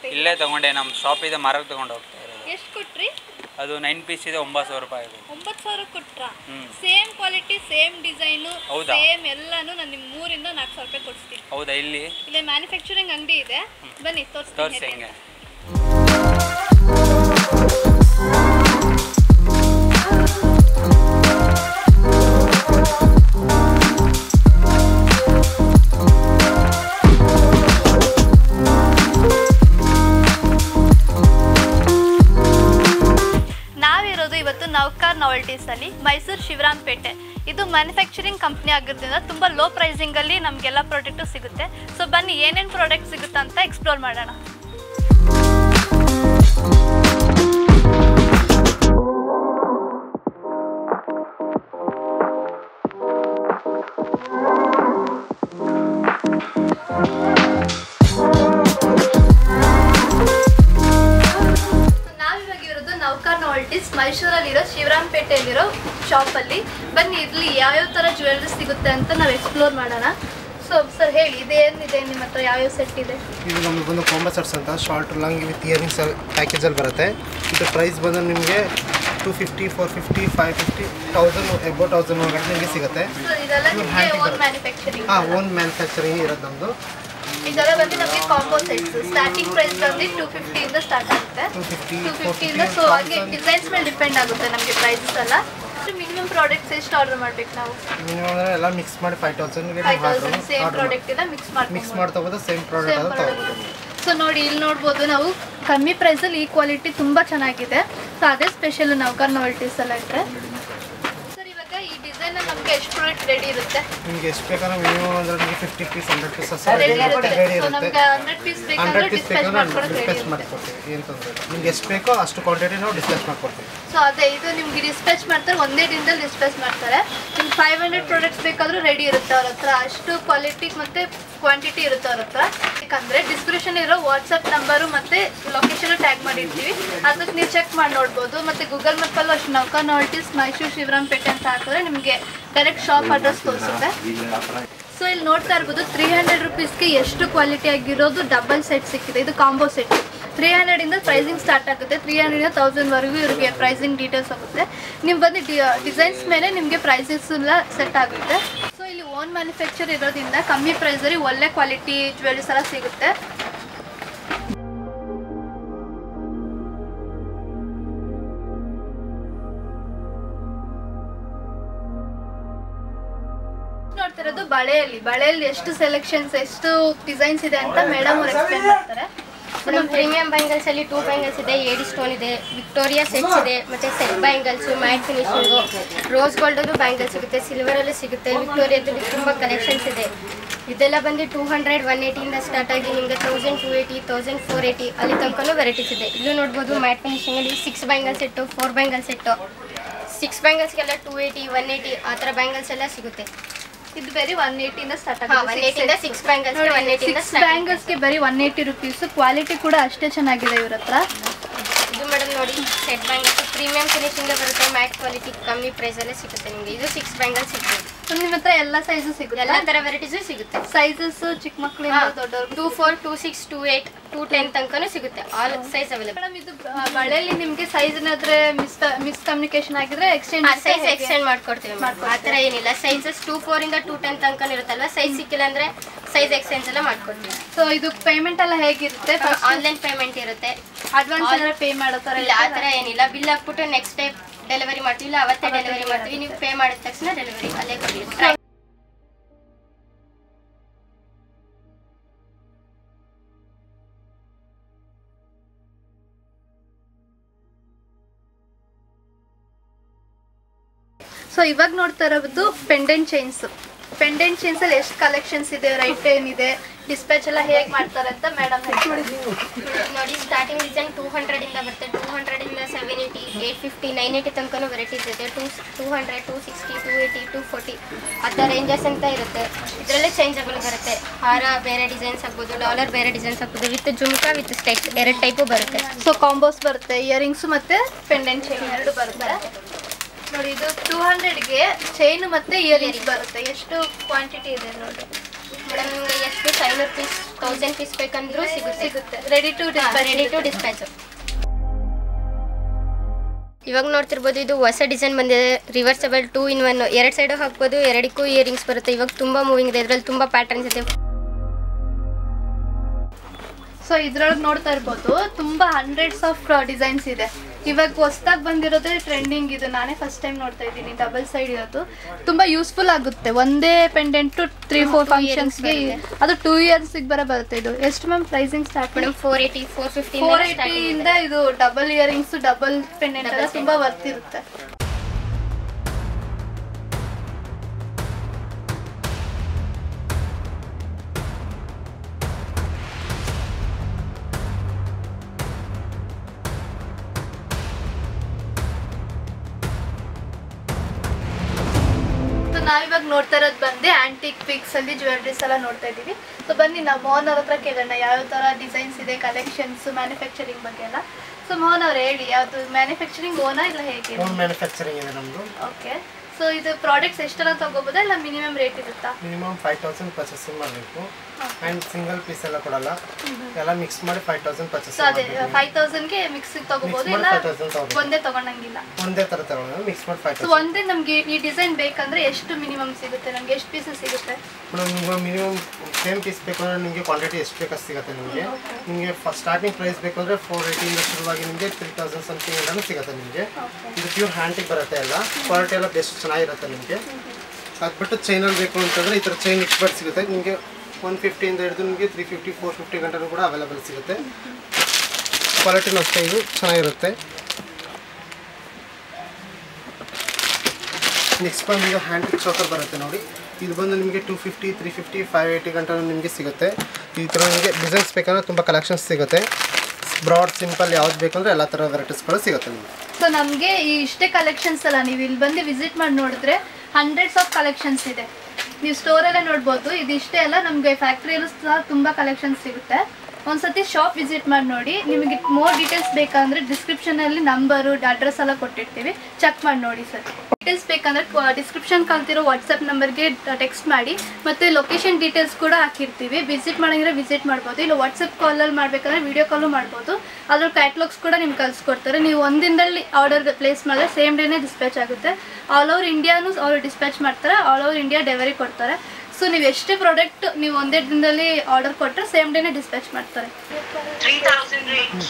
ಇಲ್ಲೇ ತಗೊಂಡೆ ನಮ್ಮ ಶಾಪ್ ಇದೆ ಮಾರಕ್ಕೆ ತಗೊಂಡು ಹೋಗ್ತಾ ಇರೋದು ಎಷ್ಟು ಕೊಟ್ರಿ ಅದು ನೈನ್ ಪೀಸ್ ಇದೆ ಒಂಬತ್ತು ಸಾವಿರ ರೂಪಾಯಿ ಆಗಿದೆ ಒಂಬತ್ತು ಸಾವಿರ ಕೊಟ್ರಾ ಹ್ಮ್. ಸೇಮ್ ಕ್ವಾಲಿಟಿ ಸೇಮ್ ಡಿಸೈನು ಹೌದಾ? ಸೇಮ್ ಎಲ್ಲಾನು ನಾನು ನಿಮ್ಗೆ ಮೂರಿಂದ ನಾಲ್ಕು ಸಾವಿರ ರೂಪಾಯಿ ಕೊಡ್ತೀನಿ ಹೌದಾ ಇಲ್ಲಿ ಇಲ್ಲೇ ಮ್ಯಾನುಫ್ಯಾಕ್ಚರಿಂಗ್ ಅಂಗಡಿ ಇದೆ ಬನ್ನಿ ತೋರಿಸಿ ತೋರಿಸ್ತೀನಿ ಹೆಂಗೆ ನಾವಿರೋದು ಇವತ್ತು ನೌಕಾರ್ ನಾವೆಲ್ಟೀಸ್ ಅಲ್ಲಿ ಮೈಸೂರು ಶಿವರಾಂಪೇಟೆ ಇದು ಮ್ಯಾನುಫ್ಯಾಕ್ಚರಿಂಗ್ ಕಂಪ್ನಿ ಆಗಿರೋದ್ರಿಂದ ತುಂಬ ಲೋ ಪ್ರೈಸಿಂಗಲ್ಲಿ ನಮಗೆಲ್ಲ ಪ್ರಾಡಕ್ಟು ಸಿಗುತ್ತೆ ಸೊ ಬನ್ನಿ ಏನೇನು ಪ್ರಾಡಕ್ಟ್ ಸಿಗುತ್ತೆ ಅಂತ ಎಕ್ಸ್ಪ್ಲೋರ್ ಮಾಡೋಣ ನಾವಿವಾಗ ಇರೋದು ನೌಕಾರ್ ನಾವೆಲ್ಟೀಸ್ ಮೈಸೂರಲ್ಲಿರೋ ಶಿವರಾಂಪೇಟೆಯಲ್ಲಿರೋ ಶಾಪಲ್ಲಿ ಬನ್ನಿ ಇಲ್ಲಿ ಯಾವ್ಯಾವ ಥರ ಜ್ಯುವೆಲ್ರಿ ಸಿಗುತ್ತೆ ಅಂತ ನಾವು ಎಕ್ಸ್ಪ್ಲೋರ್ ಮಾಡೋಣ ಸೊ ಸರ್ ಹೇಳಿ ಇದೇನಿದೆ ನಿಮ್ಮ ಹತ್ರ ಯಾವ್ಯಾವ ಸೆಟ್ ಇದೆ ಇದು ನಮಗೆ ಬಂದು ಕಾಂಬೋ ಸೆಟ್ಸ್ ಅಂತ ಶಾರ್ಟ್ ಲಾಂಗ್ ವಿತ್ ಇಯರಿಂಗ್ಸ್ ಪ್ಯಾಕೇಜಲ್ಲಿ ಬರುತ್ತೆ ಇದು ಪ್ರೈಸ್ ಬಂದು ನಿಮಗೆ two fifty four fifty five fifty thousand above thousand ಒಳಗಡೆ ನಿಮಗೆ ಸಿಗುತ್ತೆ ಸೊ ಇದೆಲ್ಲ ಇದು ನಿಮಗೆ hand ಓನ್ ಬರುತ್ತೆ. ಮ್ಯಾನುಫ್ಯಾಕ್ಚರಿಂಗ್ ಹಾಂ ಓನ್ ಮ್ಯಾನುಫ್ಯಾಕ್ಚರಿಂಗ್ ಇರೋದು ನಮ್ಮದು ಇದೆಲ್ಲ ಬಂದು ನಮಗೆ ಕಾಂಬೋ ಸೆಟ್ಸ್ ಸ್ಟಾರ್ಟಿಂಗ್ ಪ್ರೈಸ್ ಬಂದು ಟೂ ಫಿಫ್ಟಿಯಿಂದ ಸ್ಟಾರ್ಟ್ ಆಗುತ್ತೆ ಟೂ ಫಿಫ್ಟಿ ಟೂ ಫೋರ್ ಫಿಫ್ಟಿಯಿಂದ ಸೊ ಹಾಗೆ ಡಿಸೈನ್ಸ್ ಮೇಲೆ ಡಿಪೆಂಡ್ ಆಗುತ್ತೆ ನಮಗೆ ಪ್ರೈಸಸ್ ಎಲ್ಲ ಮಿನಿಮಮ್ ಪ್ರಾಡಕ್ಟ್ಸ್ ಎಷ್ಟು ಆರ್ಡರ್ ಮಾಡ್ಬೇಕು ನಾವು ಮಿನಿಮಮ್ ಅಂದರೆ ಎಲ್ಲ ಮಿಕ್ಸ್ ಮಾಡಿ ಫೈವ್ ತೌಸಂಡ್ಗೆ ಫೈವ್ ತೌಸಂಡ್ ಸೇಮ್ ಪ್ರಾಡಕ್ಟ್ ಎಲ್ಲ ಮಿಕ್ಸ್ ಮಿಕ್ಸ್ ಮಾಡ್ಕೊಂಡು ಮಾಡಿ ತಗೋದು ಸೇಮ್ ಪ್ರಾಡಕ್ಟ್ ಅದು ತಗೋಬೋದು ಸೊ ನೋಡಿ ಇಲ್ಲಿ ನೋಡ್ಬೋದು ನಾವು ಕಮ್ಮಿ ಪ್ರೈಸಲ್ಲಿ ಈ ಕ್ವಾಲಿಟಿ ತುಂಬ ಚೆನ್ನಾಗಿದೆ ಸೊ ಅದೇ ಸ್ಪೆಷಲ್ ನೌಕರ್ ನಾವೆಲ್ಟೀಸ್ ಎಲ್ಲ ಇಟ್ಟರೆ ಸರ್ ಇವಾಗ ಈ ಡಿಸೈನ್ ನಮಗೆ ಎಷ್ಟು ಪ್ರಾಡಕ್ಟ್ ರೆಡಿ ಇರುತ್ತೆ ನಿಮಗೆ ಎಷ್ಟು ಬೇಕಾದ್ರೆ ಮಿನಿಮಮ್ ಅಂದರೆ ನಿಮಗೆ fifty piece hundred piece ready ready ಇರುತ್ತೆ ರೆಡಿ ಸೊ ಇರುತ್ತೆ ನಮ್ಗೆ ಹಂಡ್ರೆಡ್ ಪೀಸ್ ಬೇಕಂದ್ರೆ ಹಂಡ್ರೆಡ್ ಪೀಸ್ ಡಿಸ್ಪ್ಯಾಚ್ ಬೇಕಾದ್ರೆ ಮಾಡ್ಕೊಡೋಕೆ ರೆಡಿ ಡಿಸ್ಪ್ಯಾಚ್ ಇರುತ್ತೆ ಮಾಡ್ಕೊಡ್ತೀವಿ ಏನು ತೊಂದರೆ ಇಲ್ಲ ನಿಮ್ಗೆ ಎಷ್ಟು ಬೇಕೋ ಅಷ್ಟು ಕ್ವಾಂಟಿಟಿ ನಾವು ಡಿಸ್ಪ್ಯಾಚ್ ಮಾಡ್ಕೊಡ್ತೀವಿ ಸೊ ಅದೇ ಇದು ನಿಮ್ಗೆ ಡಿಸ್ಪ್ಯಾಚ್ ಮಾಡ್ತಾರೆ ಒಂದೇ ದಿನದಲ್ಲಿ ಡಿಸ್ಪ್ಯಾಚ್ ಮಾಡ್ತಾರೆ ನಿಮ್ಗೆ ಫೈವ್ ಹಂಡ್ರೆಡ್ ಪ್ರಾಡಕ್ಟ್ಸ್ ಬೇಕಾದ್ರೂ ರೆಡಿ ಇರುತ್ತೆ ಅವ್ರ ಹತ್ರ ಅಷ್ಟು ಕ್ವಾಲಿಟಿ ಮತ್ತೆ ಕ್ವಾಂಟಿಟಿ ಇರುತ್ತೆ ಅವ್ರ ಹತ್ರ ಯಾಕಂದ್ರೆ ಡಿಸ್ಕ್ರಿಪ್ಷನ್ ಇರೋ ವಾಟ್ಸಪ್ ನಂಬರು ಮತ್ತೆ ಲೊಕೇಶನ್ ಟ್ಯಾಗ್ ಮಾಡಿರ್ತೀವಿ ಅದಕ್ಕೆ ನೀವು ಚೆಕ್ ಮಾಡಿ ನೋಡ್ಬೋದು ಮತ್ತೆ ಗೂಗಲ್ ಮ್ಯಾಪಲ್ಲೂ ಅಷ್ಟು ನೌಕಾ ನಾಲ್ಟೀಸ್ ಮೈಸೂರು ಶಿವರಾಂಪೇಟೆ ಅಂತ ಹಾಕಿದ್ರೆ ನಿಮಗೆ ಡೈರೆಕ್ಟ್ ಶಾಪ್ ಅಡ್ರೆಸ್ ತೋರಿಸುತ್ತೆ ಸೊ ಇಲ್ಲಿ ನೋಡ್ತಾ ಇರ್ಬೋದು ತ್ರೀ ಹಂಡ್ರೆಡ್ ರುಪೀಸ್ಗೆ ಎಷ್ಟು ಕ್ವಾಲಿಟಿ ಆಗಿರೋದು ಡಬಲ್ ಸೆಟ್ ಸಿಕ್ಕಿದೆ ಇದು ಕಾಂಬೋ ಸೆಟ್ ತ್ರೀ ಹಂಡ್ರೆಡಿಂದ ಪ್ರೈಸಿಂಗ್ ಸ್ಟಾರ್ಟ್ ಆಗುತ್ತೆ ತ್ರೀ ಹಂಡ್ರೆಡಿಂದ ತೌಸಂಡ್ವರೆಗೂ ಇವ್ರಿಗೆ ಪ್ರೈಸಿಂಗ್ ಡೀಟೇಲ್ಸ್ ಆಗುತ್ತೆ ನೀವು ಬಂದು ಡಿಸೈನ್ಸ್ ಮೇಲೆ ನಿಮಗೆ ಪ್ರೈಸಸ್ ಎಲ್ಲ ಸೆಟ್ ಆಗುತ್ತೆ ಸೊ ಇಲ್ಲಿ ಓನ್ ಮ್ಯಾನುಫ್ಯಾಕ್ಚರ್ ಇರೋದ್ರಿಂದ ಕಮ್ಮಿ ಪ್ರೈಸಲ್ಲಿ ಒಳ್ಳೆ ಕ್ವಾಲಿಟಿ ಜ್ಯುವೆಲ್ರೀಸ್ ಎಲ್ಲ ಸಿಗುತ್ತೆ ನೋಡ್ತಿರೋದು ಬಳೆಯಲ್ಲಿ ಬಳೆಯಲ್ಲಿ ಎಷ್ಟು ಸೆಲೆಕ್ಷನ್ಸ್ ಎಷ್ಟು ಡಿಸೈನ್ಸ್ ಇದೆ ಅಂತ ಮೇಡಮ್ ಅವ್ರು ಎಕ್ಸ್ಪ್ಲೇನ್ ಮಾಡ್ತಾರೆ So, ನಮ್ಮ ಪ್ರೀಮಿಯಂ ಬ್ಯಾಂಗಲ್ಸ್ ಅಲ್ಲಿ ಟೂ ಬ್ಯಾಂಗಲ್ಸ್ ಇದೆ ಏಡಿ ಸ್ಟೋನ್ ಇದೆ ವಿಕ್ಟೋರಿಯಾ ಸೆಟ್ಸ್ ಇದೆ ಮತ್ತೆ set bangles matte finishing rose gold bangle ಸಿಗುತ್ತೆ ಸಿಲ್ವರ್ ಅಲ್ಲಿ ಸಿಗುತ್ತೆ ವಿಕ್ಟೋರಿಯಾದಲ್ಲಿ ತುಂಬಾ ಕಲೆಕ್ಷನ್ಸ್ ಇದೆ ಇದೆಲ್ಲ ಬಂದು ಟೂ ಹಂಡ್ರೆಡ್ ಒನ್ ಏಯ್ಟಿಯಿಂದ ಸ್ಟಾರ್ಟ್ ಆಗಿ ನಿಮಗೆ thousand two eighty thousand four eighty ಅಲ್ಲಿ ತನಕನೂ ವೆರೈಟೀಸ್ ಇದೆ ಇಲ್ಲೂ ನೋಡ್ಬೋದು ಮ್ಯಾಟ್ ಫಿನಿಶಿಂಗ್ ಅಲ್ಲಿ six bangle set four bangle set six ಬ್ಯಾಂಗಲ್ಸ್ಗೆಲ್ಲ ಟೂ ಏಯ್ಟಿ ಒನ್ ಏಯ್ಟಿ ಆ ಥರ ಬ್ಯಾಂಗಲ್ಸ್ ಎಲ್ಲ ಸಿಗುತ್ತೆ ಇದು ಬರೀ ಒನ್ ಏಯ್ಟಿಂದ ಸ್ಟಾರ್ಟ್ ಹಾಂ ಒನ್ ಏಯ್ಟಿಂದ ಸಿಕ್ಸ್ ಬ್ಯಾಂಗಲ್ಸ್ ಒನ್ ಏಯ್ಟಿಂದ ಸಿಕ್ಸ್ ಬ್ಯಾಂಗಲ್ಸ್ಗೆ ಬರೀ ಒನ್ ಏಯ್ಟಿ ರುಪೀಸ್ ಕ್ವಾಲಿಟಿ ಕೂಡ ಅಷ್ಟೇ ಚೆನ್ನಾಗಿದೆ ಇವ್ರ ಹತ್ರ ಇದು ಮೇಡಮ್ ನೋಡಿ ಸೆಟ್ ಬ್ಯಾಂಗಲ್ಸ್ ಪ್ರೀಮಿಯಂ ಫಿನಿಶಿಂಗ್ ಬರುತ್ತೆ ಮ್ಯಾಟ್ ಕ್ವಾಲಿಟಿ ಕಮ್ಮಿ ಪ್ರೈಸಲ್ಲೇ ಸಿಗುತ್ತೆ ನಿಮಗೆ ಇದು ಸಿಕ್ಸ್ ಬ್ಯಾಂಗಲ್ಸ್ ಸಿಗುತ್ತೆ So, ನಿಮ್ಮ ಹತ್ರ ಎಲ್ಲ ಸೈಜು ಸಿಗುತ್ತೆ ಎಲ್ಲ ಥರ ವೆರೈಟೀಸು ಸಿಗುತ್ತೆ ಸೈಜಸ್ ಚಿಕ್ಕ ಮಕ್ಕಳಿಂದ ದೊಡ್ಡವ್ರಿಗೆ two four two six two eight two ten ತನಕನೂ ಸಿಗುತ್ತೆ ಆಲ್ ಸೈಜ್ ಅವೈಲೇಬಲ್ ಮೇಡಮ್ ಇದು ಆ, ಬಳೆಯಲ್ಲಿ ನಿಮಗೆ ಸೈಜ್ ಏನಾದ್ರೆ ಮಿಸ್ ಮಿಸ್ಕಮ್ಯುನಿಕೇಶನ್ ಆಗಿದ್ರೆ ಎಕ್ಸ್ಚೇಂಜ್ ಸೈಜ್ ಎಕ್ಸ್ಟೆಂಡ್ ಮಾಡ್ಕೊಡ್ತೀವಿ madam. ಆ ಥರ ಏನಿಲ್ಲ ಸೈಜಸ್ ಟೂ ಫೋರ್ ಇಂದ ಟೂ ಟೆನ್ ತನಕ ಇರುತ್ತಲ್ವ ಸೈಜ್ ಸಿಕ್ಕಿಲ್ಲ ಅಂದ್ರೆ ಸೈಜ್ ಎಕ್ಸ್ಚೇಂಜ್ ಎಲ್ಲ ಮಾಡ್ಕೊಡ್ತೀವಿ ಸೊ ಇದು ಪೇಮೆಂಟ್ ಎಲ್ಲ ಹೇಗಿರುತ್ತೆ ಆನ್ಲೈನ್ ಪೇಮೆಂಟ್ ಇರುತ್ತೆ ಅಡ್ವಾನ್ಸ್ ಎಲ್ಲ ಪೇ ಮಾಡೋ ಥರ ಇಲ್ಲ ಆ ಥರ ಏನಿಲ್ಲ ಬಿಲ್ ಹಾಕ್ಬಿಟ್ಟು ನೆಕ್ಸ್ಟ್ ಡೇ ಡೆಲಿವರಿ ಮಾಡ್ತೀವಿ ಇಲ್ಲ ಅವತ್ತೇ ಡೆಲಿವರಿ ಮಾಡ್ತೀವಿ ನೀವು ಪೇ ಮಾಡಿದ ತಕ್ಷಣ ಡೆಲಿವರಿ ಅಲ್ಲೇ ಕೊಡಿ ಸೊ ಇವಾಗ ನೋಡ್ತಾ ಇರೋದು ಪೆಂಡೆಂಟ್ ಚೈನ್ಸ್ ಪೆಂಡೆಂಟ್ ಚೈನ್ಸ್ ಅಲ್ಲಿ ಎಷ್ಟು ಕಲೆಕ್ಷನ್ಸ್ ಇದೆ ರೈಟ್ ಏನಿದೆ ಡಿಸ್ಪ್ಯಾಚ್ ಎಲ್ಲ ಹೇಗೆ ಮಾಡ್ತಾರೆ ಅಂತ ಮೇಡಮ್ ನೋಡಿ ಸ್ಟಾರ್ಟಿಂಗ್ ಡಿಸೈನ್ ಟೂ ಹಂಡ್ರೆಡ್ ಇಂದ ಬರುತ್ತೆ ಟೂ ಹಂಡ್ರೆಡ್ ಇಂದ seven eighty eight fifty nine eighty ತನಕನೂ ವೆರೈಟೀಸ್ ಇದೆ two two hundred two sixty two eighty two forty ಆ ಥರ ರೇಂಜಸ್ ಅಂತ ಇರುತ್ತೆ ಇದರಲ್ಲೇ ಚೇಂಜಬಲ್ ಬರುತ್ತೆ ಹಾರ ಬೇರೆ ಡಿಸೈನ್ಸ್ ಆಗ್ಬೋದು ಡಾಲರ್ ಬೇರೆ ಡಿಸೈನ್ಸ್ ಆಗ್ಬೋದು ವಿತ್ ಜುಮ್ಕಾ ವಿತ್ ಸ್ಟೈಪ್ ಎರಡು ಟೈಪು ಬರುತ್ತೆ ಸೊ ಕಾಂಬೋಸ್ ಬರುತ್ತೆ ಇಯರಿಂಗ್ಸ್ ಮತ್ತೆ ಪೆಂಡೆಂಟ್ ಚೈನ್ ಎರಡು ಬರುತ್ತೆ ನೋಡಿ ಇದು ಟೂ ಹಂಡ್ರೆಡ್ಗೆ ಚೈನ್ ಮತ್ತೆ ಇಯರಿಂಗ್ಸ್ ಬರುತ್ತೆ ಎಷ್ಟು ಕ್ವಾಂಟಿಟಿ ಇದೆ ನೋಡಿ ಮೇಡಮ್ ನಿಮಗೆ ಎಷ್ಟು ಪೀಸ್ ಐನೂರು ಪೀಸ್ ತೌಸಂಡ್ ಪೀಸ್ ಬೇಕಂದ್ರೂ ಸಿಗುತ್ತೆ ಸಿಗುತ್ತೆ ready to ready to dispatch ಇವಾಗ ನೋಡ್ತಿರ್ಬೋದು ಇದು ಹೊಸ ಡಿಸೈನ್ ಬಂದಿದೆ ರಿವರ್ಸಬಲ್ ಟೂ ಇನ್ ಒನ್ ಎರಡು ಸೈಡು ಹಾಕ್ಬೋದು ಎರಡಕ್ಕೂ ಇಯರಿಂಗ್ಸ್ ಬರುತ್ತೆ ಇವಾಗ ತುಂಬ ಮೂವಿಂಗ್ ಇದೆ ಇದರಲ್ಲಿ ತುಂಬ ಪ್ಯಾಟರ್ನ್ಸ್ ಇದೆ ಸೊ ಇದ್ರೊಳಗೆ ನೋಡ್ತಾ ಇರ್ಬೋದು ತುಂಬಾ ಹಂಡ್ರೆಡ್ಸ್ ಆಫ್ ಡಿಸೈನ್ಸ್ ಇದೆ ಇವಾಗ ಹೊಸ್ದಾಗಿ ಬಂದಿರೋದೇ ಟ್ರೆಂಡಿಂಗ್ ಇದು ನಾನೇ ಫಸ್ಟ್ ಟೈಮ್ ನೋಡ್ತಾ ಇದ್ದೀನಿ ಡಬಲ್ ಸೈಡ್ ಇರೋದು ತುಂಬಾ ಯೂಸ್ಫುಲ್ ಆಗುತ್ತೆ ಒಂದೇ pendant three four two earrings ಫಂಕ್ಷನ್ಸ್ಗೆ ಬರುತ್ತೆ. ಅದು ಟೂ ಇಯರ್ಸ್ಗೆ ಬರ ಬರುತ್ತೆ ಇದು ಎಷ್ಟು ma'am pricing start madam four eighty four fifty four ಇಂದ ಇದು ಡಬಲ್ ಇಯರಿಂಗ್ಸ್ ಡಬಲ್ ಪೆಂಡೆಂಟ್ ಎಲ್ಲ Double ತುಂಬಾ ವರ್ತ್ ಇರುತ್ತೆ ಸೊ ನಾವಿವಾಗ ನೋಡ್ತಾ ಇರೋದು ಬಂದು ಆಂಟಿಕ್ ಪಿಕ್ಸ್ ಅಲ್ಲಿ ಜ್ಯುವೆಲ್ರೀಸ್ ಎಲ್ಲ ನೋಡ್ತಾ ಇದ್ದೀವಿ ಸೊ ಬನ್ನಿ ನಾವು ಮೋಹನ್ ಅವ್ರ ಹತ್ರ ಕೇಳೋಣ ಯಾವ ತರ ಡಿಸೈನ್ಸ್ ಇದೆ ಕಲೆಕ್ಷನ್ಸ್ ಮ್ಯಾನುಫ್ಯಾಕ್ಚರಿಂಗ್ ಬಗ್ಗೆ ಎಲ್ಲ ಸೊ ಮೋಹನ್ ಅವ್ರು ಹೇಳಿ ಯಾವುದು ಮ್ಯಾನುಫ್ಯಾಕ್ಚರಿಂಗ್ ಓನಾ ಇಲ್ಲ ಹೇಗೆ ಓನ್ ಮ್ಯಾನುಫ್ಯಾಕ್ಚರಿಂಗ್ ಇದೆ ನಮ್ಮದು ಓಕೆ ಸೊ ಇದು ಪ್ರಾಡಕ್ಟ್ಸ್ ಎಷ್ಟೆಲ್ಲ ತಗೋಬೋದಾ ಇಲ್ಲ ಮಿನಿಮಮ್ ರೇಟ್ ಇರುತ್ತಾ ಮಿನಿಮಮ್ ಫೈವ್ ತೌಸಂಡ್ ಪರ್ಚೇಸಿಂಗ್ ಮಾಡಬೇಕು ಆ್ಯಂಡ್ ಸಿಂಗಲ್ ಪೀಸ್ ಎಲ್ಲ ಕೊಡಲ್ಲ ಎಲ್ಲ ಮಿಕ್ಸ್ ಮಾಡಿ ಫೈವ್ ತೌಸಂಡ್ ಸೊ ಪರ್ಚೇಸಿಂಗ್ ಅದೇ ಮಾಡಬೇಕು ಫೈವ್ ತೌಸಂಡ್ಗೆ ಮಿಕ್ಸಿಗೆ ತಗೋಬೋದು Mix ಇಲ್ಲ ಮಾಡಿ 5,000 ತಗೋಬೋದು. ಒಂದೇ ತಗೊಂಡಂಗಿಲ್ಲ ಒಂದೇ ಥರ ತಗೊಳ್ಳೋದು ಮಿಕ್ಸ್ ಮಾಡಿ ಫೈವ್ ಸೊ ತೌಸಂಡ್ ಒಂದೇ ನಮಗೆ ಈ ಡಿಸೈನ್ ಬೇಕಂದ್ರೆ ಎಷ್ಟು ಮಿನಿಮಮ್ ಸಿಗುತ್ತೆ ನಮ್ಗೆ ಎಷ್ಟು ಪೀಸಸ್ ಸಿಗುತ್ತೆ ಮೇಡಮ್ ನಿಮಗೆ ಮಿನಿಮಮ್ ಸೇಮ್ ಪೀಸ್ ಬೇಕು ಅಂದರೆ ನಿಮಗೆ ಕ್ವಾಂಟಿಟಿ ಎಷ್ಟು ಬೇಕಷ್ಟು ಸಿಗುತ್ತೆ ನಿಮಗೆ ನಿಮಗೆ ಫಸ್ಟ್ ಸ್ಟಾರ್ಟಿಂಗ್ ಪ್ರೈಸ್ ಬೇಕಂದರೆ ಫೋರ್ ಏಯ್ಟಿಯಿಂದ ಶುರುವಾಗಿ ನಿಮಗೆ ತ್ರೀ ತೌಸಂಡ್ ಸಮಥಿಂಗ್ ಎಲ್ಲನೂ ಸಿಗುತ್ತೆ ನಿಮಗೆ ಇದು ಪ್ಯೂರ್ ಹ್ಯಾಂಡಿಗೆ ಬರುತ್ತೆ ಎಲ್ಲ ಕ್ವಾಲಿಟಿ ಎಲ್ಲ ಬೆಸ್ಟ್ ಚೆನ್ನಾಗಿರುತ್ತೆ ನಿಮಗೆ ಅದು ಬಿಟ್ಟು ಚೈನಲ್ಲಿ ಬೇಕು ಅಂತಂದರೆ ಈ ಥರ ಚೈನ್ ಎಕ್ಸ್ಪರ್ಟ್ ಸಿಗುತ್ತೆ ನಿಮಗೆ ಒನ್ ಫಿಫ್ಟಿಯಿಂದ ಹಿಡಿದು ನಿಮಗೆ ತ್ರೀ ಫಿಫ್ಟಿ ಫೋರ್ ಫಿಫ್ಟಿ ಗಂಟೆನೂ ಕೂಡ ಅವೈಲೇಬಲ್ ಸಿಗುತ್ತೆ ಕ್ವಾಲಿಟಿನೂ ಅಷ್ಟೇ ಇದು ಚೆನ್ನಾಗಿರುತ್ತೆ ನೆಕ್ಸ್ಟ್ ಬಂದು ಈಗ ಹ್ಯಾಂಡ್ ಚೋಕರ್ ಬರುತ್ತೆ ನೋಡಿ ಇದು ಬಂದು ನಿಮಗೆ two fifty three fifty five eighty ಗಂಟೆ ನಿಮಗೆ ಸಿಗುತ್ತೆ ಈ ಥರ ನಿಮಗೆ ಡಿಸೈನ್ಸ್ ಬೇಕಂದ್ರೆ ತುಂಬ ಕಲೆಕ್ಷನ್ಸ್ ಸಿಗುತ್ತೆ ಬ್ರಾಡ್ ಸಿಂಪಲ್ ಯಾವ್ದು ಬೇಕಂದ್ರೆ ಎಲ್ಲ ಥರ ವೆರೈಟೀಸ್ಗಳು ಸಿಗುತ್ತೆ ನಿಮಗೆ ಸೊ ನಮಗೆ ಈ ಇಷ್ಟೇ ಕಲೆಕ್ಷನ್ಸ್ ಅಲ್ಲ ನೀವು ಇಲ್ಲಿ ಬಂದು ವಿಸಿಟ್ ಮಾಡಿ ನೋಡಿದ್ರೆ ಹಂಡ್ರೆಡ್ಸ್ ಆಫ್ ಕಲೆಕ್ಷನ್ಸ್ ಇದೆ ನೀವು ಸ್ಟೋರಲ್ಲೇ ನೋಡ್ಬೋದು ಇದಿಷ್ಟೇ ಅಲ್ಲ ನಮಗೆ ಫ್ಯಾಕ್ಟ್ರಿಯಲ್ಲೂ ಸಹ ತುಂಬ ಕಲೆಕ್ಷನ್ಸ್ ಸಿಗುತ್ತೆ ಒಂದ್ಸತಿ ಶಾಪ್ ವಿಸಿಟ್ ಮಾಡಿ ನೋಡಿ ನಿಮಗೆ ಮೋರ್ ಡೀಟೇಲ್ಸ್ ಬೇಕಂದ್ರೆ ಡಿಸ್ಕ್ರಿಪ್ಷನಲ್ಲಿ ನಂಬರು ಅಡ್ರೆಸ್ ಎಲ್ಲ ಕೊಟ್ಟಿರ್ತೀವಿ ಚೆಕ್ ಮಾಡಿ ನೋಡಿ ಸರ್ ಡೀಟೇಲ್ಸ್ ಬೇಕಂದ್ರೆ ಡಿಸ್ಕ್ರಿಪ್ಷನ್ ಕಲ್ತಿರೋ ವಾಟ್ಸಪ್ ನಂಬರ್ಗೆ ಟೆಕ್ಸ್ಟ್ ಮಾಡಿ ಮತ್ತು ಲೊಕೇಶನ್ ಡೀಟೇಲ್ಸ್ ಕೂಡ ಹಾಕಿರ್ತೀವಿ ವಿಸಿಟ್ ಮಾಡಿದ್ರೆ ವಿಸಿಟ್ ಮಾಡ್ಬೋದು ಇಲ್ಲ ವಾಟ್ಸಪ್ ಕಾಲಲ್ಲಿ ಮಾಡಬೇಕಂದ್ರೆ ವಿಡಿಯೋ ಕಾಲು ಮಾಡ್ಬೋದು ಅದ್ರ ಕ್ಯಾಟ್ಲಾಗ್ಸ್ ಕೂಡ ನಿಮ್ಗೆ ಕಳಿಸ್ಕೊಡ್ತಾರೆ ನೀವು ಒಂದಿನದಲ್ಲಿ ಆರ್ಡರ್ ಪ್ಲೇಸ್ ಮಾಡಿದ್ರೆ ಸೇಮ್ ಡೇನೇ ಡಿಸ್ಪ್ಯಾಚ್ ಆಗುತ್ತೆ ಆಲ್ ಓವರ್ ಇಂಡಿಯಾನು ಅವರು ಡಿಸ್ಪ್ಯಾಚ್ ಮಾಡ್ತಾರೆ ಆಲ್ ಓವರ್ ಇಂಡಿಯಾ ಡೆಲಿವರಿ ಕೊಡ್ತಾರೆ ಸೊ ನೀವು ಎಷ್ಟೇ ಪ್ರಾಡಕ್ಟ್ ನೀವು ಒಂದೇ ದಿನದಲ್ಲಿ ಆರ್ಡರ್ ಕೊಟ್ಟರೆ ಸೇಮ್ ಡೇನೇ ಡಿಸ್ಪ್ಯಾಚ್ ಮಾಡ್ತಾರೆ 3000 रेंज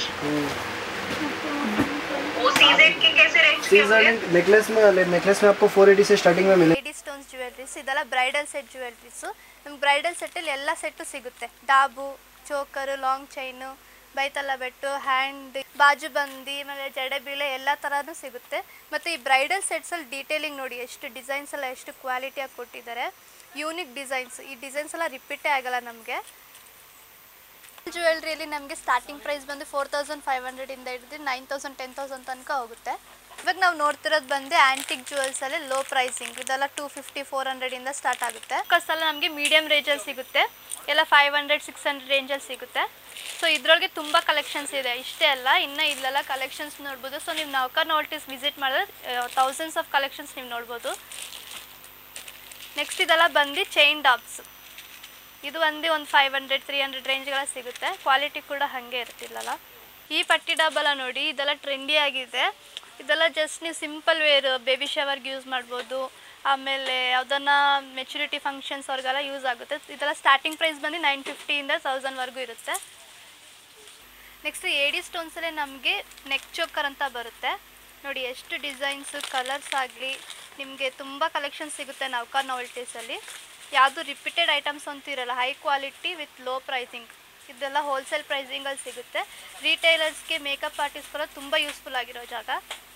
वो सीजेड के कैसे रेंज के होंगे नेकलेस में नेकलेस में आपको 480 से स्टार्टिंग में मिलेगा ಲೇಡಿ ಸ್ಟೋನ್ಸ್ ಜ್ಯುವೆಲ್ರೀಸ್ ಇದೆಲ್ಲ ಬ್ರೈಡಲ್ ಸೆಟ್ ಜ್ಯುವೆಲ್ರೀಸು ನಮ್ಗೆ ಬ್ರೈಡಲ್ ಸೆಟ್ಟಲ್ಲಿ ಎಲ್ಲ ಸೆಟ್ಟು ಸಿಗುತ್ತೆ ಡಾಬು ಚೋಕರು ಲಾಂಗ್ ಚೈನು ಬೈತಲ್ಲ ಬೆಟ್ಟು ಹ್ಯಾಂಡ್ ಬಾಜುಬಂದಿ ಆಮೇಲೆ ಜಡೆಬೀಳೆ ಎಲ್ಲ ಥರನೂ ಸಿಗುತ್ತೆ ಮತ್ತು ಈ ಬ್ರೈಡಲ್ ಸೆಟ್ಸಲ್ಲಿ ಡೀಟೇಲಿಂಗ್ ನೋಡಿ ಎಷ್ಟು ಡಿಸೈನ್ಸ್ ಎಲ್ಲ ಎಷ್ಟು ಕ್ವಾಲಿಟಿಯಾಗಿ ಕೊಟ್ಟಿದ್ದಾರೆ ಯೂನಿಕ್ ಡಿಸೈನ್ಸ್ ಈ ಡಿಸೈನ್ಸ್ ಎಲ್ಲ ರಿಪೀಟೇ ಆಗಲ್ಲ ನಮಗೆ ಜ್ಯುವೆಲ್ರಿಯಲ್ಲಿ ನಮಗೆ ಸ್ಟಾರ್ಟಿಂಗ್ ಪ್ರೈಸ್ ಬಂದು ಫೋರ್ ತೌಸಂಡ್ ಫೈವ್ ಹಂಡ್ರೆಡಿಂದ ಹಿಡಿದು ನೈನ್ ತೌಸಂಡ್ ಟೆನ್ ತೌಸಂಡ್ ತನಕ ಹೋಗುತ್ತೆ ಇವಾಗ ನಾವು ನೋಡ್ತಿರೋದು ಬಂದು ಆ್ಯಂಟಿಕ್ ಜ್ಯುವೆಲ್ಸಲ್ಲಿ ಲೋ ಪ್ರೈಸಿಂಗ್ ಇದೆಲ್ಲ ಟೂ ಫಿಫ್ಟಿ ಫೋರ್ ಹಂಡ್ರೆಡಿಂದ ಸ್ಟಾರ್ಟ್ ಆಗುತ್ತೆ ಎಲ್ಲ ನಮಗೆ ಮೀಡಿಯಮ್ ರೇಂಜಲ್ಲಿ ಸಿಗುತ್ತೆ ಎಲ್ಲ ಫೈವ್ ಹಂಡ್ರೆಡ್ ಸಿಕ್ಸ್ ಹಂಡ್ರೆಡ್ ರೇಂಜಲ್ಲಿ ಸಿಗುತ್ತೆ ಸೊ ಇದರೊಳಗೆ ತುಂಬ ಕಲೆಕ್ಷನ್ಸ್ ಇದೆ ಇಷ್ಟೇ ಅಲ್ಲ ಇನ್ನು ಇಲ್ಲೆಲ್ಲ ಕಲೆಕ್ಷನ್ಸ್ ನೋಡ್ಬೋದು ಸೊ ನೀವು ನೌಕರ್ ನೋಲ್ಟಿಸ್ ವಿಸಿಟ್ ಮಾಡಿದ್ರೆ ಥೌಸಂಡ್ಸ್ ಆಫ್ ಕಲೆಕ್ಷನ್ಸ್ ನೀವು ನೋಡ್ಬೋದು ನೆಕ್ಸ್ಟ್ ಇದೆಲ್ಲ ಬಂದು ಚೈನ್ ಡಾಬ್ಸ್ ಇದು ಒಂದೇ ಒಂದು ಫೈವ್ ಹಂಡ್ರೆಡ್ ತ್ರೀ ಹಂಡ್ರೆಡ್ ರೇಂಜ್ಗಳ ಸಿಗುತ್ತೆ ಕ್ವಾಲಿಟಿ ಕೂಡ ಹಾಗೆ ಇರ್ತಿಲ್ಲಲ್ಲ ಈ ಪಟ್ಟಿ ಡಬ್ಬೆಲ್ಲ ನೋಡಿ ಇದೆಲ್ಲ ಟ್ರೆಂಡಿ ಆಗಿದೆ ಇದೆಲ್ಲ ಜಸ್ಟ್ ನೀವು ಸಿಂಪಲ್ ವೇರ್ ಬೇಬಿ ಶವರ್ಗೆ ಯೂಸ್ ಮಾಡ್ಬೋದು ಆಮೇಲೆ ಯಾವುದನ್ನ ಮೆಚುರಿಟಿ ಫಂಕ್ಷನ್ಸ್ ಅವ್ರಿಗೆಲ್ಲ ಯೂಸ್ ಆಗುತ್ತೆ ಇದೆಲ್ಲ ಸ್ಟಾರ್ಟಿಂಗ್ ಪ್ರೈಸ್ ಬಂದು ನೈನ್ ಫಿಫ್ಟಿಯಿಂದ ತೌಸಂಡ್ವರೆಗೂ ಇರುತ್ತೆ ನೆಕ್ಸ್ಟ್ ಏಡಿ ಸ್ಟೋನ್ಸಲ್ಲೇ ನಮಗೆ ನೆಕ್ ಚೋಕರ್ ಅಂತ ಬರುತ್ತೆ ನೋಡಿ ಎಷ್ಟು ಡಿಸೈನ್ಸು ಕಲರ್ಸ್ ಆಗಲಿ ನಿಮಗೆ ತುಂಬ ಕಲೆಕ್ಷನ್ ಸಿಗುತ್ತೆ ನೌಕಾ ನಾವೆಲ್ಟೀಸಲ್ಲಿ ಯಾವುದು ರಿಪೀಟೆಡ್ ಐಟಮ್ಸ್ ಅಂತೂ ಇರಲ್ಲ high quality with low pricing ಇದೆಲ್ಲ ಹೋಲ್ಸೇಲ್ ಪ್ರೈಸಿಂಗಲ್ಲಿ ಸಿಗುತ್ತೆ ರಿಟೈಲರ್ಸ್ಗೆ ಮೇಕಪ್ ಆರ್ಟಿಸ್ಟ್ಗೆಲ್ಲ ತುಂಬ ಯೂಸ್ಫುಲ್ ಆಗಿರೋ ಜಾಗ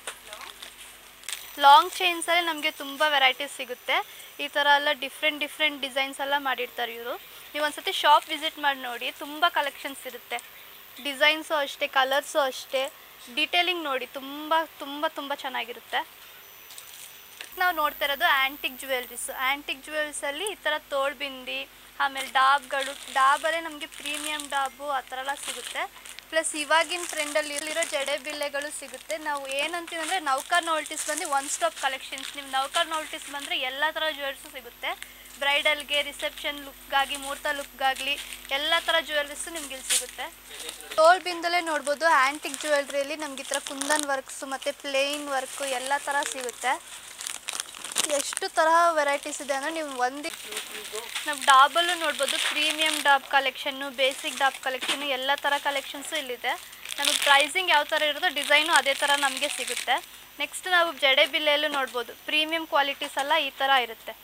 ಲಾಂಗ್ ಚೈನ್ಸಲ್ಲಿ ನಮಗೆ ತುಂಬ ವೆರೈಟೀಸ್ ಸಿಗುತ್ತೆ ಈ ಥರ ಎಲ್ಲ ಡಿಫ್ರೆಂಟ್ ಡಿಫ್ರೆಂಟ್ ಡಿಸೈನ್ಸ್ ಎಲ್ಲ ಮಾಡಿರ್ತಾರೆ ಇವರು ನೀವು ಒಂದ್ಸತಿ ಶಾಪ್ ವಿಸಿಟ್ ಮಾಡಿ ನೋಡಿ ತುಂಬ ಕಲೆಕ್ಷನ್ಸ್ ಇರುತ್ತೆ ಡಿಸೈನ್ಸು ಅಷ್ಟೇ ಕಲರ್ಸು ಅಷ್ಟೇ ಡೀಟೇಲಿಂಗ್ ನೋಡಿ ತುಂಬ ತುಂಬ ತುಂಬ ಚೆನ್ನಾಗಿರುತ್ತೆ ನಾವು ನೋಡ್ತಾ ಇರೋದು ಆ್ಯಂಟಿಕ್ ಜ್ಯುವೆಲ್ರೀಸ್ ಆ್ಯಂಟಿಕ್ ಜ್ಯುವೆಲ್ಸಲ್ಲಿ ಈ ಥರ ತೋಳ್ಬಿಂದಿ ಆಮೇಲೆ ಡಾಬ್ಗಳು ಡಾಬಲ್ಲೇ ನಮಗೆ ಪ್ರೀಮಿಯಂ ಡಾಬು ಆ ಥರ ಎಲ್ಲ ಸಿಗುತ್ತೆ ಪ್ಲಸ್ ಇವಾಗಿನ ಟ್ರೆಂಡಲ್ಲಿ ಇಲ್ಲಿರೋ ಜಡೆ ಬಿಲ್ಲೆಗಳು ಸಿಗುತ್ತೆ ನಾವು ಏನಂತೀವಿ ಅಂದರೆ ನೌಕರ್ ನೋಲ್ಟಿಸ್ ಬಂದು ಒನ್ ಸ್ಟಾಪ್ ಕಲೆಕ್ಷನ್ಸ್ ನೀವು ನೌಕರ್ ನೋಲ್ಟಿಸ್ ಬಂದರೆ ಎಲ್ಲ ಥರ ಜ್ಯುವೆಲ್ಸು ಸಿಗುತ್ತೆ ಬ್ರೈಡಲ್ಗೆ ರಿಸೆಪ್ಷನ್ ಲುಕ್ಗಾಗಿ ಮುಹೂರ್ತ ಲುಕ್ಗಾಗಲಿ ಎಲ್ಲ ಥರ ಜ್ಯುವೆಲ್ರೀಸು ನಿಮ್ಗೆ ಇಲ್ಲಿ ಸಿಗುತ್ತೆ ಟೋಲ್ ಬಿಂದಲೇ ನೋಡ್ಬೋದು ಆ್ಯಂಟಿಕ್ ಜ್ಯುವೆಲ್ರಿಯಲ್ಲಿ ನಮ್ಗೆ ಈ ಥರ ಕುಂದನ್ ವರ್ಕ್ಸು ಮತ್ತು ಪ್ಲೇನ್ ವರ್ಕು ಎಲ್ಲ ಥರ ಸಿಗುತ್ತೆ ಎಷ್ಟು ತರಹ ವೆರೈಟೀಸ್ ಇದೆ ಅಂದರೆ ನೀವು ಒಂದು ನಾವು ಡಾಬಲ್ಲೂ ನೋಡ್ಬೋದು ಪ್ರೀಮಿಯಂ ಡಾಬ್ ಕಲೆಕ್ಷನ್ನು ಬೇಸಿಕ್ ಡಾಬ್ ಕಲೆಕ್ಷನ್ನು ಎಲ್ಲ ಥರ ಕಲೆಕ್ಷನ್ಸು ಇಲ್ಲಿದೆ ನಮಗೆ ಪ್ರೈಸಿಂಗ್ ಯಾವ ಥರ ಇರುತ್ತೋ ಡಿಸೈನು ಅದೇ ಥರ ನಮಗೆ ಸಿಗುತ್ತೆ ನೆಕ್ಸ್ಟ್ ನಾವು ಜಡೆ ಬಿಲ್ಲೆಯಲ್ಲೂ ನೋಡ್ಬೋದು ಪ್ರೀಮಿಯಂ ಕ್ವಾಲಿಟೀಸ್ ಎಲ್ಲ ಈ ಥರ ಇರುತ್ತೆ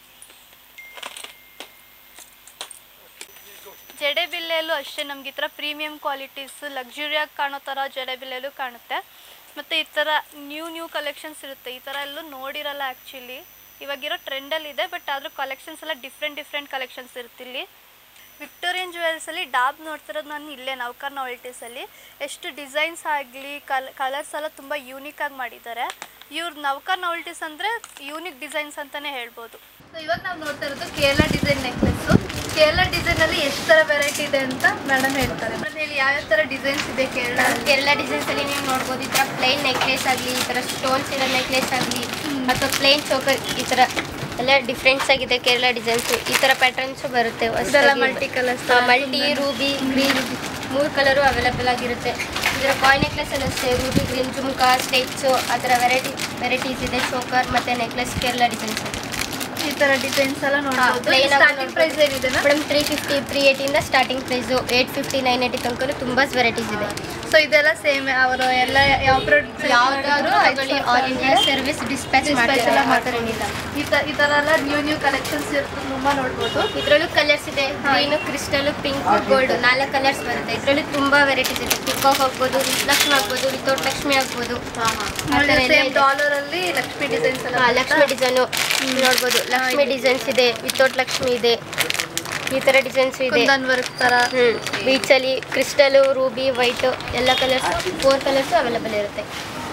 ಜಡೆ ಬಿಲ್ಲೆಯಲ್ಲೂ ಅಷ್ಟೇ ನಮ್ಗೆ ಈ ಥರ ಪ್ರೀಮಿಯಂ ಕ್ವಾಲಿಟೀಸ್ ಲಕ್ಸುರಿಯಾಗಿ ಕಾಣೋ ಥರ ಜಡೆ ಬಿಲ್ಲೆಲ್ಲೂ ಕಾಣುತ್ತೆ ಮತ್ತು ಈ ಥರ ನ್ಯೂ ನ್ಯೂ ಕಲೆಕ್ಷನ್ಸ್ ಇರುತ್ತೆ ಈ ಥರ ಎಲ್ಲೂ ನೋಡಿರಲ್ಲ ಆ್ಯಕ್ಚುಲಿ ಇವಾಗಿರೋ ಟ್ರೆಂಡಲ್ಲಿ ಇದೆ ಬಟ್ ಆದರೂ ಕಲೆಕ್ಷನ್ಸ್ ಎಲ್ಲ ಡಿಫ್ರೆಂಟ್ ಡಿಫ್ರೆಂಟ್ ಕಲೆಕ್ಷನ್ಸ್ ಇರುತ್ತೆ ಇಲ್ಲಿ ವಿಕ್ಟೋರಿಯನ್ ಜ್ಯುವೆಲ್ಸಲ್ಲಿ ಡಾಬ್ ನೋಡ್ತಿರೋದು ನಾನು ಇಲ್ಲೇ ನೌಕರ್ ನಾವೆಲ್ಟೀಸಲ್ಲಿ ಎಷ್ಟು ಡಿಸೈನ್ಸ್ ಆಗಲಿ ಕಲ್ ಕಲರ್ಸ್ ಎಲ್ಲ ತುಂಬ ಯೂನಿಕಾಗಿ ಮಾಡಿದ್ದಾರೆ ಇವ್ರ ನೌಕರ್ ನಾವೆಲ್ಟೀಸ್ ಅಂದರೆ ಯೂನಿಕ್ ಡಿಸೈನ್ಸ್ ಅಂತಲೇ ಹೇಳ್ಬೋದು ಸೊ ಇವಾಗ ನಾವು ನೋಡ್ತಾ ಇರೋದು ಕೇರಳ ಡಿಸೈನ್ ನೆಕ್ಲೆಸ್ಸು ಕೇರಳ ಡಿಸೈನಲ್ಲಿ ಎಷ್ಟು ಥರ ವೆರೈಟಿ ಇದೆ ಅಂತ ಮೇಡಮ್ ಹೇಳ್ತಾರೆ ಮೇಡಮ್ ಹೇಳಿ ಯಾವ್ಯಾವ ಥರ ಡಿಸೈನ್ಸ್ ಇದೆ ಕೇರಳ ಎಲ್ಲ ಡಿಸೈನ್ಸ್ ಅಲ್ಲಿ ನೀವು ನೋಡ್ಬೋದು ಈ ಥರ ಪ್ಲೈನ್ ನೆಕ್ಲೆಸ್ ಆಗಲಿ ಈ ಥರ ಸ್ಟೋನ್ಸ್ ಇರೋ ನೆಕ್ಲೆಸ್ ಆಗಲಿ ಅಥವಾ ಪ್ಲೈನ್ ಚೋಕರ್ ಈ ಥರ ಎಲ್ಲ ಡಿಫ್ರೆಂಟ್ಸ್ ಆಗಿದೆ ಕೇರಳ ಡಿಸೈನ್ಸ್ ಈ ಥರ ಪ್ಯಾಟರ್ನ್ಸು ಬರುತ್ತೆ ಇದೆಲ್ಲ multi colours ತರ ಮಲ್ಟಿ ರೂಬಿ ಗ್ರೀನ್ ಮೂರು ಕಲರು ಅವೈಲಬಲ್ ಆಗಿರುತ್ತೆ ಇದರ ಕಾಯ್ ನೆಕ್ಲೆಸ್ ಎಲ್ಲ ಅಷ್ಟೇ ರೂಬಿ ಗ್ರೀನ್ ಜುಮ್ಕಾ ಸ್ಟೆಚ್ಸು ಆ ಥರ ವೆರೈಟಿ ವೆರೈಟೀಸ್ ಇದೆ ಚೋಕರ್ ಮತ್ತು ನೆಕ್ಲೆಸ್ ಕೇರಳ ಡಿಸೈನ್ಸ್ ಈ ಥರ ಡಿಸೈನ್ಸ್ ಎಲ್ಲ ನೋಡ್ಬೋದು plain ಆಗಿ ಸ್ಟಾರ್ಟಿಂಗ್ ನೋಡ್ಬೋದು. ಪ್ರೈಸ್ ಏನಿದೆ ಮೇಡಮ್ ತ್ರೀ ಫಿಫ್ಟಿ ತ್ರೀ ಏಯ್ಟಿಂದ starting price eight fifty nine eighty ತನಕ ತುಂಬ ವೆರೈಟೀಸ್ ಇದೆ ಸೊ ಇದೆಲ್ಲ ಸೇಮ್ ಅವರು ಎಲ್ಲ ಯಾವ ಪ್ರಾಡಕ್ಟ್ ಯಾವುದಾದ್ರೂ ತಗೊಳ್ಳಿ all India service dispatch Dispatch ಎಲ್ಲ ಮಾಡ್ತಾರೆ ಈ ತರ ಈ ಥರ ಎಲ್ಲ ನ್ಯೂ ನ್ಯೂ ಕಲೆಕ್ಷನ್ಸ್ ಇರ್ತದೆ ತುಂಬ ನೋಡ್ಬೋದು ಇದರಲ್ಲೂ ಕಲರ್ಸ್ ಇದೆ ಗ್ರೀನು ಕ್ರಿಸ್ಟಲ್ ಪಿಂಕ್ ಗೋಲ್ಡ್ ನಾಲ್ಕು ಕಲರ್ಸ್ ಬರುತ್ತೆ ಇದರಲ್ಲಿ ತುಂಬಾ ವೆರೈಟೀಸ್ ಇದೆ ಪಿಕಾಕ್ ಆಗ್ಬೋದು ಲಕ್ಷ್ಮಿ ಆಗ್ಬೋದು ವಿತೌಟ್ ಲಕ್ಷ್ಮಿ ಆಗ್ಬೋದು ಆ ಥರ ಎಲ್ಲ ಸೇಮ್ ಇದೆ. ಡಾಲರ್ ಅಲ್ಲಿ ಲಕ್ಷ್ಮಿ ಡಿಸೈನ್ಸ್ ಎಲ್ಲ ಹಾ, ಲಕ್ಷ್ಮಿ ಡಿಸೈನು ನೋಡ್ಬೋದು ಲಕ್ಷ್ಮಿ ಡಿಸೈನ್ಸ್ ಇದೆ ವಿತೌಟ್ ಲಕ್ಷ್ಮಿ ಇದೆ ಈ ಥರ ಡಿಸೈನ್ಸ್ ಇದೆ ಕುಂದನ್ ವರ್ಕ್ ತರ ಹ್ಮ್ ಬೀಚಲ್ಲಿ ಕ್ರಿಸ್ಟಲು ರೂಬಿ ವೈಟ್ ಎಲ್ಲ ಕಲರ್ಸ್ ಫೋರ್ ಕಲರ್ಸು ಅವೈಲಬಲ್ ಇರುತ್ತೆ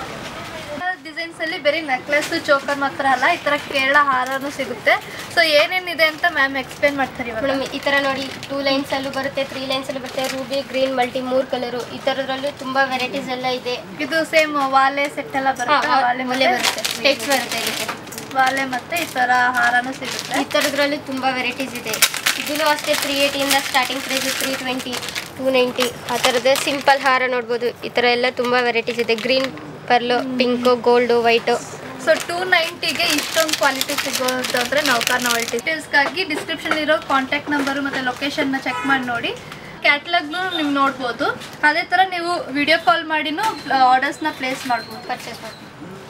ಡಿಸೈನ್ಸ್ ಅಲ್ಲಿ ಬರೀ ನೆಕ್ಲೆಸ್ ಚೋಕರ್ ಮಾತ್ರ ಅಲ್ಲ ಈ ತರ ಕೇರಳ ಹಾರನೂ ಸಿಗುತ್ತೆ ಸೊ ಏನೇನಿದೆ ಅಂತ ಮ್ಯಾಮ್ ಎಕ್ಸ್ಪ್ಲೇನ್ ಮಾಡ್ತಾರೆ ಇವಾಗ ಮೇಡಮ್ ಈ ಥರ ನೋಡಿ ಟೂ ಲೈನ್ಸ್ ಅಲ್ಲೂ ಬರುತ್ತೆ ತ್ರೀ ಲೈನ್ಸ್ ಅಲ್ಲೂ ಬರುತ್ತೆ ರೂಬಿ ಗ್ರೀನ್ ಮಲ್ಟಿ ಮೂರು ಕಲರು ಈ ಥರದ್ರಲ್ಲೂ ತುಂಬಾ ವೆರೈಟೀಸ್ ಎಲ್ಲ ಇದೆ ಇದು ಸೇಮ್ ವಾಲೆ ಸೆಟ್ ಎಲ್ಲ ಬರುತ್ತೆ ವಾಲೆ ಒಲೆ ಮತ್ತೆ ಬರುತ್ತೆ ಸ್ಟೆಚ್ ಬರುತ್ತೆ ಇದಕ್ಕೆ ವಾಲೆ ಮತ್ತೆ ಈ ತರ ಹಾರನೂ ಸಿಗುತ್ತೆ ಈ ಥರದ್ರಲ್ಲೂ ತುಂಬ ವೆರೈಟೀಸ್ ಇದೆ ಇದೂ ಅಷ್ಟೇ ತ್ರೀ ಏಯ್ಟಿಯಿಂದ starting price three twenty two ninety ಆ ಥರದ ಸಿಂಪಲ್ ಹಾರ ನೋಡ್ಬೋದು ಈ ಥರ ಎಲ್ಲ ತುಂಬ ವೆರೈಟೀಸ್ ಇದೆ green pearl pink gold white so two ನೈಂಟಿಗೆ ಇಷ್ಟೊಂದು ಕ್ವಾಲಿಟಿ ಸಿಗೋದು ಅಂದರೆ ನೌಕಾರ್ ನಾವಲ್ಟಿ ಡೀಟೇಲ್ಸ್ಗಾಗಿ ಡಿಸ್ಕ್ರಿಪ್ಷನ್ ಇರೋ ಕಾಂಟ್ಯಾಕ್ಟ್ ನಂಬರು ಮತ್ತು ಲೊಕೇಶನ್ನ ಚೆಕ್ ಮಾಡಿ ನೋಡಿ ಕ್ಯಾಟ್ಲಾಗ್ನು ನೀವು ನೋಡ್ಬೋದು ಅದೇ ಥರ ನೀವು ವಿಡಿಯೋ ಕಾಲ್ ಮಾಡಿನೂ ಆರ್ಡರ್ಸ್ನ ಪ್ಲೇಸ್ ಮಾಡ್ಬೋದು ಪರ್ಚೇಸ್ ಮಾಡಿ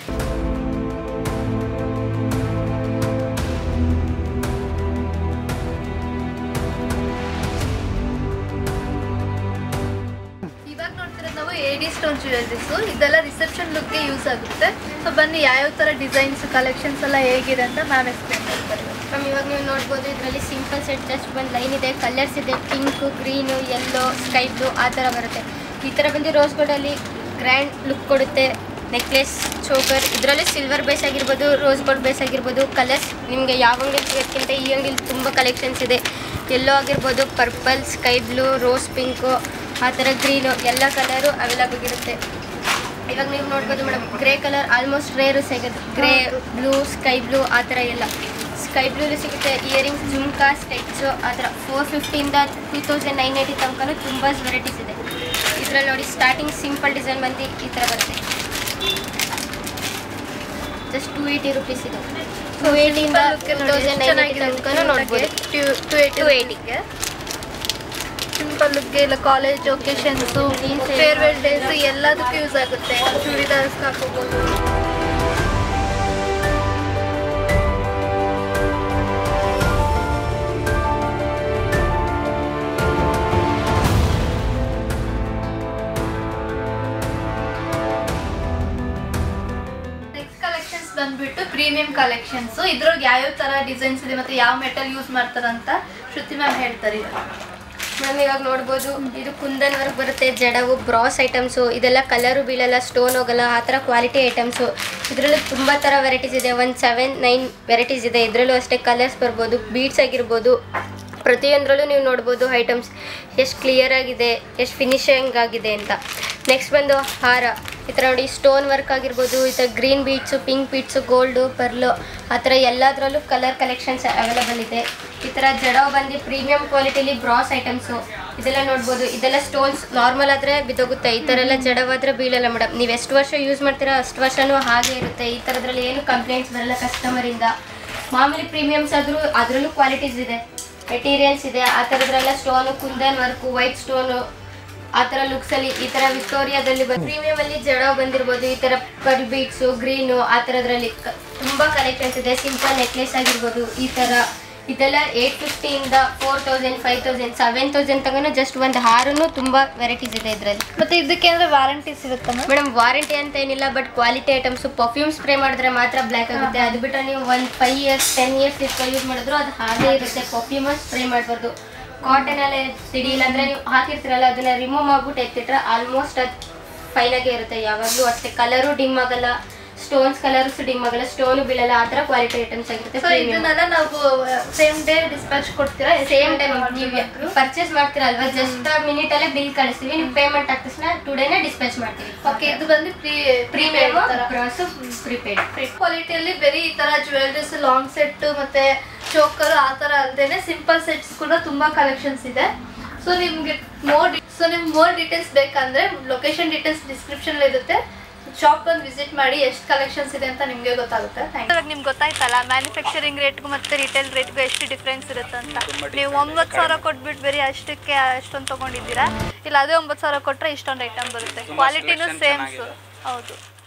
ಇವಾಗ ನೋಡ್ತಿರೋದು ನಾವು ಎ ಡಿ ಸ್ಟೋನ್ ಜ್ಯುವೆಲ್ರೀಸು ಇದೆಲ್ಲ ರಿಸೆಪ್ಷನ್ ಲುಕ್ಗೆ ಯೂಸ್ ಆಗುತ್ತೆ ಸೊ ಬನ್ನಿ ಯಾವ್ಯಾವ ಥರ ಡಿಸೈನ್ಸ್ ಕಲೆಕ್ಷನ್ಸ್ ಎಲ್ಲ ಹೇಗಿದೆ ಅಂತ ಮ್ಯಾಮ್ ಎಕ್ಸ್ಪ್ಲೇನ್ ಮಾಡ್ತಾರೆ ಮ್ಯಾಮ್ ಇವಾಗ ನೀವು ನೋಡ್ಬೋದು ಇದರಲ್ಲಿ ಸಿಂಪಲ್ ಸೆಟ್ ಜಸ್ಟ್ ಒಂದು ಲೈನ್ ಇದೆ ಕಲರ್ಸ್ ಇದೆ pink green yellow sky blue ಆ ಥರ ಬರುತ್ತೆ ಈ ಥರ ಬಂದು ರೋಸ್ ಗೋಲ್ಡಲ್ಲಿ ಗ್ರ್ಯಾಂಡ್ ಲುಕ್ ಕೊಡುತ್ತೆ ನೆಕ್ಲೆಸ್ ಚೋಕರ್ ಇದರಲ್ಲಿ ಸಿಲ್ವರ್ ಬೇಸ್ ಆಗಿರ್ಬೋದು ರೋಸ್ ಗೋಲ್ಡ್ ಬೇಸ್ ಆಗಿರ್ಬೋದು ಕಲರ್ಸ್ ನಿಮಗೆ ಯಾವ ಅಂಗಡಿ ಸಿಗೋದಕ್ಕಿಂತ ಈ ಅಂಗಡಿಲಿ ತುಂಬ ಕಲೆಕ್ಷನ್ಸ್ ಇದೆ ಎಲ್ಲೋ ಆಗಿರ್ಬೋದು purple sky blue rose pink ಆ ಥರ ಗ್ರೀನು ಎಲ್ಲ ಕಲರು ಅವೈಲಬಲ್ ಇರುತ್ತೆ ಇವಾಗ ನೀವು ನೋಡ್ಬೋದು madam grey colour almost rare ಸಿಗುತ್ತೆ ಗ್ರೇ ಬ್ಲೂ ಸ್ಕೈ ಬ್ಲೂ ಆ ಥರ ಎಲ್ಲ ಸ್ಕೈ ಬ್ಲೂಲು ಸಿಗುತ್ತೆ ಇಯರಿಂಗ್ಸ್ ಜುಮ್ಕಾ ಸ್ಟೆಚ್ಚು ಆ ಥರ ಫೋರ್ ಫಿಫ್ಟಿಯಿಂದ ಟೂ ತೌಸಂಡ್ ನೈನ್ ಏಯ್ಟಿ ತನಕ ತುಂಬ ವೆರೈಟೀಸ್ ಇದೆ ಇದರಲ್ಲಿ ನೋಡಿ ಸ್ಟಾರ್ಟಿಂಗ್ ಸಿಂಪಲ್ ಡಿಸೈನ್ ಬಂದು ಈ ಥರ ಬರುತ್ತೆ ಜಸ್ಟ್ ಟೂ ಏಯ್ಟಿ ರುಪೀಸ್ ಇದು ಟೂ ಏಯ್ಟಿಯಿಂದ ಟೂ ತೌಸಂಡ್ ನೈನ್ ಏಯ್ಟಿ ತನಕ ನೋಡ್ಬೋದು ಟು ಏಯ್ಟಿ 280 ಸಿಂಪಲ್ ಲುಕ್ಗೆ ಇಲ್ಲ ಕಾಲೇಜ್ ಒಕೇಶನ್ಸು ಫೇರ್ವೆಲ್ ಡೇಸ್ ಎಲ್ಲದಕ್ಕೂ ಯೂಸ್ ಆಗುತ್ತೆ ಚೂಡಿದಾರ್ಸ್ ಹಾಕೋಬೋದು ನೆಕ್ಸ್ಟ್ ಕಲೆಕ್ಷನ್ಸ್ ಬಂದ್ಬಿಟ್ಟು ಪ್ರೀಮಿಯಂ ಕಲೆಕ್ಷನ್ಸ್ ಇದ್ರೊಳಗೆ ಯಾವ್ಯಾವ ತರ ಡಿಸೈನ್ಸ್ ಇದೆ ಮತ್ತೆ ಯಾವ ಮೆಟಲ್ ಯೂಸ್ ಮಾಡ್ತಾರಂತ ಶ್ರುತಿ ಮ್ಯಾಮ್ ಹೇಳ್ತಾರೆ ಇವಾಗ. ಮೇಡಮ್ ಇವಾಗ ನೋಡ್ಬೋದು ಇದು ಕುಂದನ್ ವರ್ಕ್ ಬರುತ್ತೆ ಜಡವು ಬ್ರಾಸ್ ಐಟಮ್ಸು ಇದೆಲ್ಲ ಕಲರು ಬೀಳಲ್ಲ ಸ್ಟೋನ್ ಹೋಗಲ್ಲ ಆ ಥರ ಕ್ವಾಲಿಟಿ ಐಟಮ್ಸು ಇದರಲ್ಲೂ ತುಂಬ ಥರ ವೆರೈಟೀಸ್ ಇದೆ ಒಂದು ಸೆವೆನ್ ನೈನ್ ವೆರೈಟೀಸ್ ಇದೆ ಇದರಲ್ಲೂ ಅಷ್ಟೇ ಕಲರ್ಸ್ ಬರ್ಬೋದು ಬೀಡ್ಸ್ ಆಗಿರ್ಬೋದು ಪ್ರತಿಯೊಂದರಲ್ಲೂ ನೀವು ನೋಡ್ಬೋದು ಐಟಮ್ಸ್ ಎಷ್ಟು ಕ್ಲಿಯರ್ ಆಗಿದೆ ಎಷ್ಟು ಫಿನಿಶಿಂಗ್ ಆಗಿದೆ ಅಂತ ನೆಕ್ಸ್ಟ್ ಬಂದು ಹಾರ ಈ ಥರ ನೋಡಿ ಸ್ಟೋನ್ ವರ್ಕ್ ಆಗಿರ್ಬೋದು ಈ ಥರ green beads pink beads gold pearl ಆ ಥರ ಎಲ್ಲದರಲ್ಲೂ ಕಲರ್ ಕಲೆಕ್ಷನ್ಸ್ ಅವೈಲೇಬಲ್ ಇದೆ ಈ ಥರ ಜಡವ್ ಬಂದು ಪ್ರೀಮಿಯಂ ಕ್ವಾಲಿಟಿಲಿ ಬ್ರಾಸ್ ಐಟಮ್ಸು ಇದೆಲ್ಲ ನೋಡ್ಬೋದು ಇದೆಲ್ಲ ಸ್ಟೋನ್ಸ್ ನಾರ್ಮಲ್ ಆದರೆ ಬಿದ್ದೋಗುತ್ತೆ ಈ ಥರ ಎಲ್ಲ ಜಡವಾದರೆ ಬೀಳಲ್ಲ ಮೇಡಮ್ ನೀವು ಎಷ್ಟು ವರ್ಷ ಯೂಸ್ ಮಾಡ್ತೀರಾ ಅಷ್ಟು ವರ್ಷನೂ ಹಾಗೆ ಇರುತ್ತೆ ಈ ಥರದ್ರಲ್ಲಿ ಏನು ಕಂಪ್ಲೇಂಟ್ಸ್ ಬರಲ್ಲ ಕಸ್ಟಮರಿಂದ ಮಾಮೂಲಿ ಪ್ರೀಮಿಯಮ್ಸ್ ಆದರೂ ಅದರಲ್ಲೂ ಕ್ವಾಲಿಟೀಸ್ ಇದೆ ಮೆಟೀರಿಯಲ್ಸ್ ಇದೆ ಆ ಥರದ್ರೆಲ್ಲ stone kundan work white stone ಆ ಥರ ಲುಕ್ಸಲ್ಲಿ ಈ ಥರ ವಿಕ್ಟೋರಿಯಾದಲ್ಲಿ ಪ್ರೀಮಿಯಂ ಅಲ್ಲಿ ಜಡ ಬಂದಿರ್ಬೋದು ಈ ಥರ ಪರ್ ಬೀಟ್ಸು ಗ್ರೀನು ಆ ಥರದ್ರಲ್ಲಿ ಕ- ತುಂಬಾ ಕಲೆಕ್ಷನ್ಸ್ ಇದೆ ಸಿಂಪಲ್ ನೆಕ್ಲೆಸ್ ಆಗಿರ್ಬೋದು ಈ ಥರ ಇದೆಲ್ಲ ಏಯ್ಟ್ ಫಿಫ್ಟಿಯಿಂದ four thousand five thousand seven thousand ತಗೊಂಡು ಜಸ್ಟ್ ಒಂದು ಹಾರನ್ನು ತುಂಬ ವೆರೈಟೀಸ್ ಇದೆ ಇದರಲ್ಲಿ ಮತ್ತೆ ಇದಕ್ಕೆ ಅಂದ್ರೆ ವಾರಂಟೀಸ್ ಇರುತ್ತೆ ಮ್ಯಾಮ್ ಮೇಡಮ್ ವಾರಂಟಿ ಅಂತ ಏನಿಲ್ಲ but quality items perfume spray ಮಾಡಿದ್ರೆ ಮಾತ್ರ ಬ್ಲ್ಯಾಕ್ ಆಗುತ್ತೆ ಅದು ಬಿಟ್ಟರೆ ನೀವು ಒಂದು ಫೈವ್ ಇಯರ್ಸ್ ಟೆನ್ ಇಯರ್ಸ್ ಇಟ್ಕೊ ಯೂಸ್ ಮಾಡಿದ್ರು ಅದು ಹಾಗೆ ಇರುತ್ತೆ ಪರ್ಫ್ಯೂಮ್ ಸ್ಪ್ರೇ ಮಾಡಬಾರ್ದು ಕಾಟನ್ ಎಲ್ಲ ಸಿಡಿಲ್ಲ ಅಂದ್ರೆ ನೀವು ಹಾಕಿರ್ತೀರಲ್ಲ ಅದನ್ನ ರಿಮೂವ್ ಮಾಡ್ಬಿಟ್ಟು ಎತ್ತಿಟ್ರೆ ಆಲ್ಮೋಸ್ಟ್ ಅದು ಫೈನ್ ಆಗೇ ಇರುತ್ತೆ ಯಾವಾಗಲೂ ಅಷ್ಟೇ ಕಲರು ಡಿಮ್ ಆಗಲ್ಲ ಸ್ಟೋನ್ಸ್ ಕಲರ್ಸ್ ಡಿಮ್ ಆಗಲ್ಲ ಸ್ಟೋನು ಬೀಳಲ್ಲ ಆ ಥರ ಕ್ವಾಲಿಟಿ ಐಟಮ್ಸ್ ಆಗಿರುತ್ತೆ ಸೊ ಇದನ್ನೆಲ್ಲ ನಾವು ಸೇಮ್ ಡೇ ಡಿಸ್ಪ್ಯಾಚ್ ಕೊಡ್ತೀರಾ ಸೇಮ್ ಟೈಮ್ ನೀವು ಪರ್ಚೇಸ್ ಮಾಡ್ತೀರಲ್ವಾ ಜಸ್ಟ್ ಮಿನಿಟ್ ಅಲ್ಲೇ ಬಿಲ್ ಕಳಿಸ್ತೀವಿ ನೀವು ಪೇಮೆಂಟ್ ಹಾಕಿದ ತಕ್ಷಣ ಟುಡೇನೆ ಡಿಸ್ಪ್ಯಾಚ್ ಮಾಡ್ತೀವಿ ಓಕೆ ಇದು ಬಂದು ಪ್ರೀ ಪ್ರೀಮಿಯಮ್ ತರ ಬ್ರಾಸು ಪ್ರಿಪೇಡ್ ಕ್ವಾಲಿಟಿಯಲ್ಲಿ ಬರೀ ಈ ತರ ಜ್ಯುವೆಲ್ರೀಸ್ ಲಾಂಗ್ ಸೆಟ್ ಮತ್ತೆ ಚೋಕರ್ ಆ ತರ ಅಲ್ದೇನೆ ಸಿಂಪಲ್ ಸೆಟ್ಸ್ ಕೂಡ ತುಂಬಾ ಕಲೆಕ್ಷನ್ಸ್ ಇದೆ ಸೊ ನಿಮ್ಗೆ ಮೋರ್ ಸೊ ನಿಮ್ಗೆ ಮೋರ್ ಡೀಟೇಲ್ಸ್ ಬೇಕಂದ್ರೆ ಲೊಕೇಶನ್ ಡೀಟೇಲ್ಸ್ ಡಿಸ್ಕ್ರಿಪ್ಷನ್ ಇರುತ್ತೆ ಶಾಪ್ ಬಂದು ವಿಸಿಟ್ ಮಾಡಿ ಎಷ್ಟು ಕಲೆಕ್ಷನ್ಸ್ ಇದೆ ಅಂತ ನಿಮಗೆ ಗೊತ್ತಾಗುತ್ತೆ ಇವಾಗ ನಿಮ್ಗೆ ಗೊತ್ತಾಯ್ತಲ್ಲ ಮ್ಯಾನುಫ್ಯಾಕ್ಚರಿಂಗ್ ರೇಟ್ಗೂ ಮತ್ತು ರಿಟೇಲ್ ರೇಟ್ಗೂ ಎಷ್ಟು ಡಿಫ್ರೆನ್ಸ್ ಇರುತ್ತೆ ಅಂತ ನೀವು ಒಂಬತ್ತು ಸಾವಿರ ಕೊಟ್ಬಿಟ್ಟು ಬರೀ ಅಷ್ಟಕ್ಕೆ ಅಷ್ಟೊಂದು ತೊಗೊಂಡಿದ್ದೀರಾ ಇಲ್ಲ ಅದೇ ಒಂಬತ್ತು ಸಾವಿರ ಕೊಟ್ಟರೆ ಇಷ್ಟೊಂದು ಐಟಮ್ ಬರುತ್ತೆ ತುಂಬಾ ಕ್ವಾಲಿಟಿನೂ selection ಸೇಮ್ಸ್ ಚೆನ್ನಾಗಿದೆ. ಹೌದು